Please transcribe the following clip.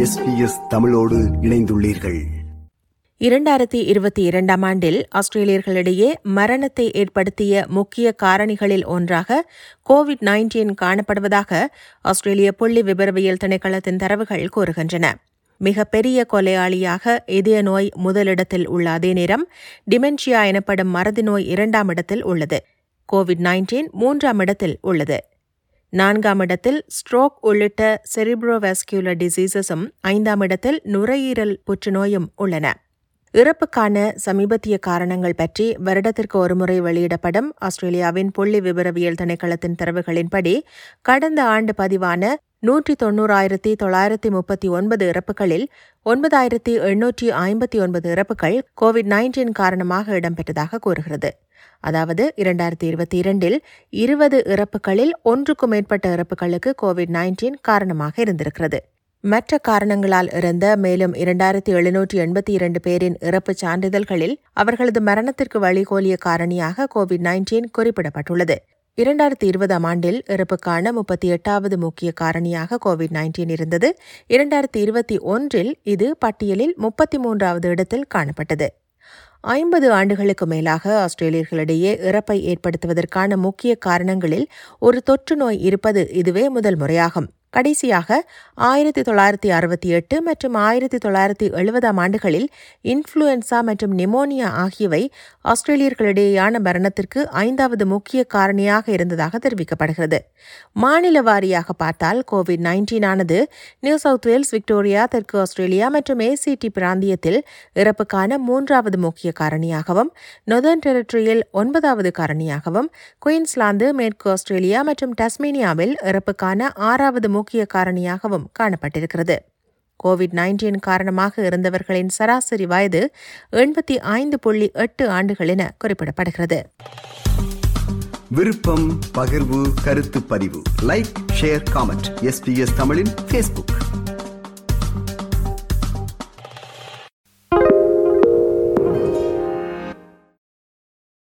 SBS தமிழோடு இணைந்துள்ளீர்கள் இரண்டாயிரத்தி இருபத்தி இரண்டாம் ஆண்டில் ஆஸ்திரேலியர்களிடையே மரணத்தை ஏற்படுத்திய முக்கிய காரணிகளில் ஒன்றாக கோவிட் நைன்டீன் காணப்படுவதாக ஆஸ்திரேலிய புள்ளி விபரவியல் திணைக்களத்தின் தரவுகள் கூறுகின்றன மிகப்பெரிய கொலையாளியாக இதய நோய் முதலிடத்தில் உள்ள அதே நேரம் டிமென்ஷியா எனப்படும் மறதி நோய் இரண்டாம் இடத்தில் உள்ளது கோவிட் நைன்டீன் மூன்றாம் இடத்தில் உள்ளது நான்காம் இடத்தில் ஸ்ட்ரோக் உள்ளிட்ட செரிப்ரோவாஸ்குலர் டிசீசஸும் ஐந்தாம் இடத்தில் நுரையீரல் புற்றுநோயும் உள்ளன இறப்புக்கான சமீபத்திய காரணங்கள் பற்றி வருடத்திற்கு ஒருமுறை வெளியிடப்படும் ஆஸ்திரேலியாவின் புள்ளி விபரவியல் திணைக்களத்தின் தரவுகளின்படி கடந்த ஆண்டு பதிவான நூற்றி தொன்னூறாயிரத்தி தொள்ளாயிரத்தி முப்பத்தி ஒன்பது இறப்புகளில் ஒன்பதாயிரத்தி எண்ணூற்றி ஐம்பத்தி ஒன்பது இறப்புகள் கோவிட் நைன்டீன் காரணமாக இடம்பெற்றதாக கூறுகிறது அதாவது இரண்டாயிரத்தி இருபத்தி இரண்டில் இருபது இறப்புகளில் ஒன்றுக்கும் மேற்பட்ட இறப்புகளுக்கு கோவிட் நைன்டீன் காரணமாக இருந்திருக்கிறது மற்ற காரணங்களால் இறந்த மேலும் இரண்டாயிரத்தி எழுநூற்றி எண்பத்தி இரண்டு பேரின் இறப்புச் சான்றிதழ்களில் அவர்களது மரணத்திற்கு வழிகோலிய காரணியாக கோவிட் நைன்டீன் குறிப்பிடப்பட்டுள்ளது இரண்டாயிரத்தி இருபதாம் ஆண்டில் இறப்புக்கான முப்பத்தி எட்டாவது முக்கிய காரணியாக கோவிட் நைன்டீன் இருந்தது இரண்டாயிரத்தி இருபத்தி ஒன்றில் இது பட்டியலில் முப்பத்தி மூன்றாவது இடத்தில் காணப்பட்டது ஐம்பது ஆண்டுகளுக்கு மேலாக ஆஸ்திரேலியர்களிடையே இறப்பை ஏற்படுத்துவதற்கான முக்கிய காரணங்களில் ஒரு தொற்று நோய் இருப்பது இதுவே முதல் முறையாகும் கடைசியாக ஆயிரத்தி தொள்ளாயிரத்தி அறுபத்தி எட்டு மற்றும் ஆயிரத்தி தொள்ளாயிரத்தி எழுபதாம் ஆண்டுகளில் இன்ஃப்ளூயன்சா மற்றும் நிமோனியா ஆகியவை ஆஸ்திரேலியர்களிடையேயான மரணத்திற்கு ஐந்தாவது முக்கிய காரணியாக இருந்ததாக தெரிவிக்கப்படுகிறது மாநில வாரியாக பார்த்தால் கோவிட் நைன்டீன் ஆனது நியூ சவுத் வேல்ஸ் விக்டோரியா தெற்கு ஆஸ்திரேலியா மற்றும் ஏசிடி பிராந்தியத்தில் இறப்புக்கான மூன்றாவது முக்கிய காரணியாகவும் நொதர்ன் டெரிட்டரியில் ஒன்பதாவது காரணியாகவும் குயின்ஸ்லாந்து மேற்கு ஆஸ்திரேலியா மற்றும் டஸ்மேனியாவில் இறப்புக்கான ஆறாவது முக்கிய காரணியாகவும் காணப்பட்டிருக்கிறது கோவிட் நைன்டீன் காரணமாக இருந்தவர்களின் சராசரி வயது எண்பத்தி ஐந்து புள்ளி எட்டு ஆண்டுகள் என குறிப்பிடப்படுகிறது விருப்பம் பகிர்வு கருத்து பதிவு லைக் ஷேர் காமெண்ட் எஸ்பிஎஸ் தமிழின் ஃபேஸ்புக்